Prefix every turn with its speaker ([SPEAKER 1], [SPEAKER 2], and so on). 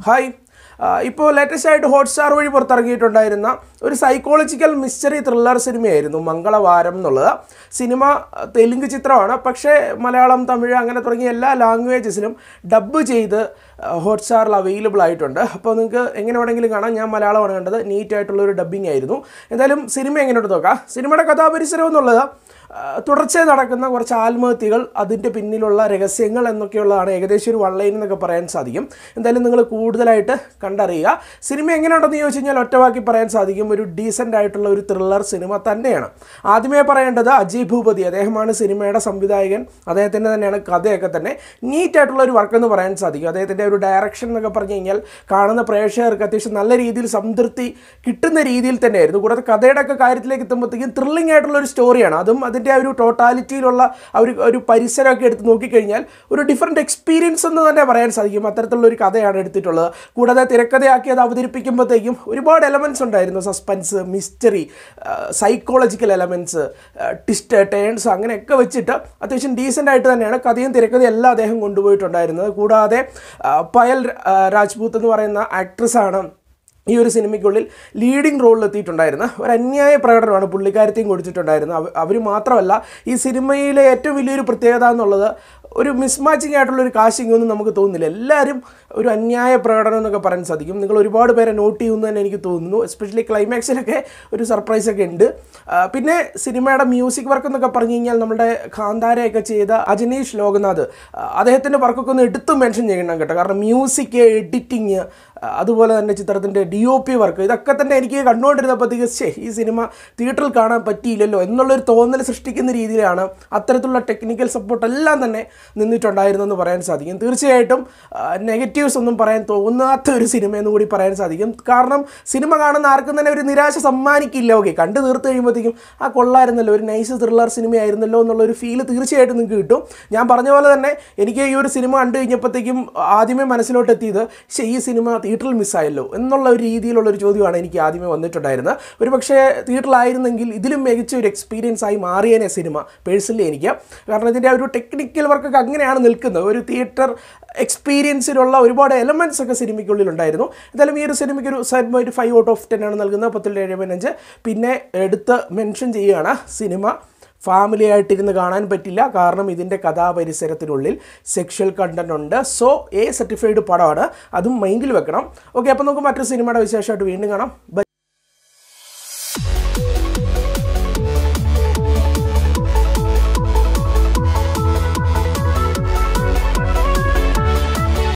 [SPEAKER 1] hi ഇപ്പോൾ latest ആയിട്ട് Hotstar വഴി പുറത്തിറങ്ങിയിട്ടുണ്ടായിരുന്ന ഒരു സൈക്കോളജിക്കൽ മിസ്റ്ററി ത്രില്ലർ സിനിമയായിരുന്നു മംഗളവാരം എന്നുള്ളത് സിനിമ ആ, തെലുങ്ക് ചിത്രമാണ് പക്ഷേ മലയാളം തമിഴ് അങ്ങനെ തുടങ്ങിയ എല്ലാ ലാംഗ്വേജസിലും ഡബ്ബ് ചെയ്ത് ഹോട്ട്സ്റ്റാറിൽ അവൈലബിൾ ആയിട്ടുണ്ട് അപ്പോൾ നിങ്ങൾക്ക് എങ്ങനെ വേണമെങ്കിലും കാണാം ഞാൻ മലയാളമാണ് കണ്ടത് നീറ്റ് ആയിട്ടുള്ള ഒരു ഡബ്ബിംഗ് ആയിരുന്നു എന്തായാലും സിനിമ എങ്ങനെയുണ്ട് നോക്കാം സിനിമയുടെ കഥാപരിസരം എന്നുള്ളത് ആ, തുടർച്ചയായി നടക്കുന്ന കുറച്ച് ആത്മഹത്യകൾ അതിൻ്റെ പിന്നിലുള്ള രഹസ്യങ്ങൾ എന്നൊക്കെയുള്ളതാണ് ഏകദേശം ഒരു വൺലൈൻ എന്നൊക്കെ പറയാൻ സാധിക്കും എന്തായാലും നിങ്ങൾ കൂടുതലായിട്ട് കണ്ടറിയുക സിനിമ എങ്ങനെയുണ്ടെന്ന് ചോദിച്ചു കഴിഞ്ഞാൽ ഒറ്റവാക്കി പറയാൻ സാധിക്കും ഒരു ഡീസൻ്റ് ആയിട്ടുള്ള ഒരു ത്രില്ലർ സിനിമ തന്നെയാണ് ആദ്യമേ പറയേണ്ടത് അജയ് ഭൂപതി അദ്ദേഹമാണ് സിനിമയുടെ സംവിധായകൻ അദ്ദേഹത്തിൻ്റെ തന്നെയാണ് കഥയൊക്കെ തന്നെ നീറ്റായിട്ടുള്ള ഒരു വർക്ക് എന്ന് പറയാൻ സാധിക്കും അദ്ദേഹത്തിൻ്റെ ഒരു ഡയറക്ഷൻ എന്നൊക്കെ പറഞ്ഞു കഴിഞ്ഞാൽ കാണുന്ന പ്രേക്ഷകർക്ക് അത്യാവശ്യം നല്ല രീതിയിൽ സംതൃപ്തി കിട്ടുന്ന രീതിയിൽ തന്നെയായിരുന്നു കൂടാതെ കഥയുടെ ഒക്കെ കാര്യത്തിലേക്ക് എത്തുമ്പോഴത്തേക്കും ത്രില്ലിംഗ് ആയിട്ടുള്ള ഒരു സ്റ്റോറിയാണ് അതും അതിൻ്റെ ആ ഒരു ടോട്ടാലിറ്റിയിലുള്ള ആ ഒരു ഒരു പരിസരമൊക്കെ എടുത്ത് നോക്കിക്കഴിഞ്ഞാൽ ഒരു ഡിഫറെൻറ്റ് എക്സ്പീരിയൻസ് എന്ന് തന്നെ പറയാൻ സാധിക്കും അത്തരത്തിലുള്ള ഒരു കഥയാണ് എടുത്തിട്ടുള്ളത് കൂടാതെ തിരക്കഥയാക്കി അത് അവതരിപ്പിക്കുമ്പോഴത്തേക്കും ഒരുപാട് എലമെൻറ്റ്സ് ഉണ്ടായിരുന്നു suspense mystery psychological elements twist turns അങ്ങനെയൊക്കെ വെച്ചിട്ട് അത്യാവശ്യം ഡീസൻ്റ് ആയിട്ട് തന്നെയാണ് കഥയും തിരക്കഥയും എല്ലാം അദ്ദേഹം കൊണ്ടുപോയിട്ടുണ്ടായിരുന്നത് കൂടാതെ ആ, പയൽ ആ, രാജ്പൂത്ത് എന്ന് പറയുന്ന ആക്ട്രസ്സാണ് ഈ ഒരു സിനിമയ്ക്കുള്ളിൽ ലീഡിംഗ് റോളിൽ എത്തിയിട്ടുണ്ടായിരുന്ന ഒരു അന്യായ പ്രകടനമാണ് പുള്ളിക്കാരത്തെയും കൊടുത്തിട്ടുണ്ടായിരുന്നത് അവർ മാത്രമല്ല ഈ സിനിമയിലെ ഏറ്റവും വലിയൊരു പ്രത്യേകത എന്നുള്ളത് ഒരു മിസ്മാച്ചിങ് ആയിട്ടുള്ള ഒരു കാശിംഗ് ഒന്നും നമുക്ക് തോന്നുന്നില്ല എല്ലാവരും ഒരു അന്യായ പ്രകടനം എന്നൊക്കെ പറയാൻ സാധിക്കും നിങ്ങൾ ഒരുപാട് പേരെ നോട്ട് ചെയ്യുമെന്ന് തന്നെ എനിക്ക് തോന്നുന്നു എസ്പെഷ്യലി ക്ലൈമാക്സിലൊക്കെ ഒരു സർപ്രൈസ് ഒക്കെ ഉണ്ട് ആ, പിന്നെ സിനിമയുടെ മ്യൂസിക് വർക്ക് എന്നൊക്കെ പറഞ്ഞു കഴിഞ്ഞാൽ നമ്മുടെ കാന്താരയൊക്കെ ചെയ്ത അജനീഷ് ലോകനാഥ് ആ, അദ്ദേഹത്തിൻ്റെ വർക്കൊക്കെ ഒന്ന് എടുത്തു മെൻഷൻ ചെയ്യണം കേട്ടോ കാരണം മ്യൂസിക് എഡിറ്റിങ് അതുപോലെ തന്നെ ചിത്രത്തിൻ്റെ ഡി ഒ പി വർക്ക് ഇതൊക്കെ തന്നെ എനിക്ക് കണ്ടുകൊണ്ടിരുന്നപ്പോഴത്തേക്ക് ശേ ഈ സിനിമ തിയേറ്ററിൽ കാണാൻ പറ്റിയില്ലല്ലോ എന്നുള്ളൊരു തോന്നൽ സൃഷ്ടിക്കുന്ന രീതിയിലാണ് അത്തരത്തിലുള്ള ടെക്നിക്കൽ സപ്പോർട്ട് എല്ലാം തന്നെ നിന്നിട്ടുണ്ടായിരുന്നെന്ന് പറയാൻ സാധിക്കും തീർച്ചയായിട്ടും നെഗറ്റീവ്സ് ഒന്നും പറയാൻ തോന്നാത്ത ഒരു സിനിമ എന്ന് കൂടി പറയാൻ സാധിക്കും കാരണം സിനിമ കാണുന്ന ആർക്കും തന്നെ ഒരു നിരാശ സമ്മാനിക്കില്ല ഓക്കെ കണ്ടു തീർത്ത് കഴിയുമ്പോഴത്തേക്കും ആ കൊള്ളായിരുന്നല്ലോ ഒരു നൈസ് ത്രില്ലർ സിനിമയായിരുന്നല്ലോ എന്നുള്ളൊരു ഫീല് തീർച്ചയായിട്ടും നിങ്ങൾക്ക് കിട്ടും ഞാൻ പറഞ്ഞ പോലെ തന്നെ എനിക്ക് ഈ ഒരു സിനിമ കണ്ടു കഴിഞ്ഞപ്പോഴത്തേക്കും ആദ്യമേ മനസ്സിലോട്ട് എത്തിയത് പക്ഷേ ഈ സിനിമ തിയേറ്ററിൽ മിസ്സായല്ലോ എന്നുള്ള ഒരു രീതിയിലുള്ള ഒരു ചോദ്യമാണ് എനിക്ക് ആദ്യമേ വന്നിട്ടുണ്ടായിരുന്നത് ഒരു പക്ഷേ തിയേറ്ററിലായിരുന്നെങ്കിൽ ഇതിലും മികച്ച ഒരു എക്സ്പീരിയൻസ് ആയി മാറിയേനെ സിനിമ പേഴ്സണലി എനിക്ക് കാരണം ഇതിൻ്റെ ആ ഒരു ടെക്നിക്കൽ വർക്കൊക്കെ അങ്ങനെയാണ് നിൽക്കുന്നത് ഒരു തിയേറ്റർ എക്സ്പീരിയൻസിലുള്ള ഒരുപാട് എലമെൻറ്റ്സ് ഒക്കെ സിനിമയ്ക്കുള്ളിൽ ഉണ്ടായിരുന്നു എന്തായാലും ഈ ഒരു സിനിമയ്ക്ക് ഒരു seven point five out of ten ആണ് നൽകുന്നത് പത്തിൽ ഏഴ് പോയിൻറ്റ് അഞ്ച് പിന്നെ എടുത്ത് മെൻഷൻ ചെയ്യുകയാണ് സിനിമ ഫാമിലി ആയിട്ടിരുന്ന് കാണാൻ പറ്റില്ല കാരണം ഇതിൻ്റെ കഥാപരിസരത്തിനുള്ളിൽ സെക്ഷൽ കണ്ടന്റ് ഉണ്ട് സോ എ സർട്ടിഫൈഡ് പടമാണ് അതും മൈൻഡിൽ വെക്കണം ഓക്കെ അപ്പോൾ നമുക്ക് മറ്റൊരു സിനിമയുടെ വിശേഷമായിട്ട് വീണ്ടും കാണാം ബൈ